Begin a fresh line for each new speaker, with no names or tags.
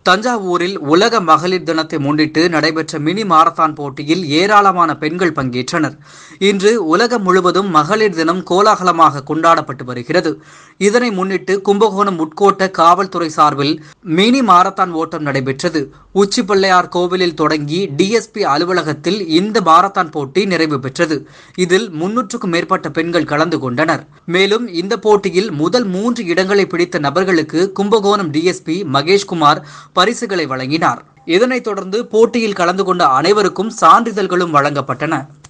தஞ்சாவூரில் உலக மகளிர் தினத்தை முன்னிட்டு நடைபெற்ற மினி மாரத்தான் போட்டியில் ஏராளமான பெண்கள் பங்கேற்றனர் இன்று உலகம் முழுவதும் மகளிர் தினம் கோலாகலமாக கொண்டாடப்பட்டு வருகிறது இதனை முன்னிட்டு கும்பகோணம் உட்கோட்ட காவல்துறை சார்பில் மினி மாரத்தான் ஓட்டம் நடைபெற்றது உச்சிப்பிள்ளையார் கோவிலில் தொடங்கி டிஎஸ்பி அலுவலகத்தில் இந்த மாரத்தான் போட்டி நிறைவு பெற்றது இதில் முன்னூற்றுக்கும் மேற்பட்ட பெண்கள் கலந்து கொண்டனர் மேலும் இந்த போட்டியில் முதல் மூன்று இடங்களை பிடித்த நபர்களுக்கு கும்பகோணம் டிஎஸ்பி மகேஷ்குமார் பரிசுகளை வழங்கினார் இதனைத் தொடர்ந்து போட்டியில் கலந்து கொண்ட அனைவருக்கும் சான்றிதழ்களும் வழங்கப்பட்டன